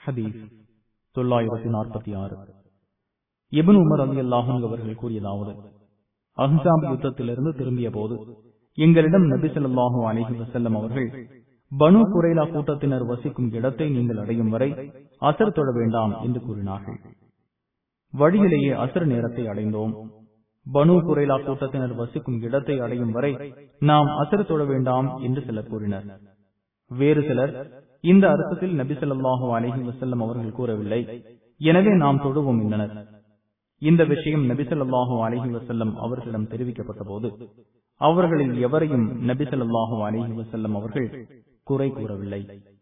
ஹதீஸ் தொள்ளாயிரத்தி நாற்பத்தி ஆறு இபன் உமர் அலி அல்லாஹன் அவர்கள் கூறியதாவது அஹ்சாப் யுத்தத்திலிருந்து திரும்பிய போது எங்களிடம் நபி ஸல்லல்லாஹு அலைஹி வஸல்லம் அவர்கள் பனு குரைலா கூட்டத்தினர் வசிக்கும் இடத்தை நீங்கள் அடையும் வரை அசர் தொழ வேண்டாம் என்று கூறினார்கள் வழியிலேயே அசர் நேரத்தை அடைந்தோம் பனு குரைலா கூட்டத்தினர் வசிக்கும் இடத்தை அடையும் வரை நாம் அசர் தொழ வேண்டாம் என்று சிலர் கூறினர் வேறு சிலர் இந்த அர்த்தத்தில் நபி ஸல்லல்லாஹு அலைஹி வஸல்லம் அவர்கள் கூறவில்லை எனவே நாம் தொழுவோம் என்றனர் இந்த விஷயம் நபி ஸல்லல்லாஹு அலைஹி வஸல்லம் அவர்களிடம் தெரிவிக்கப்பட்ட போது அவர்களில் எவரையும் நபி ஸல்லல்லாஹு அலைஹி வஸல்லம் அவர்கள் குறை கூறவில்லை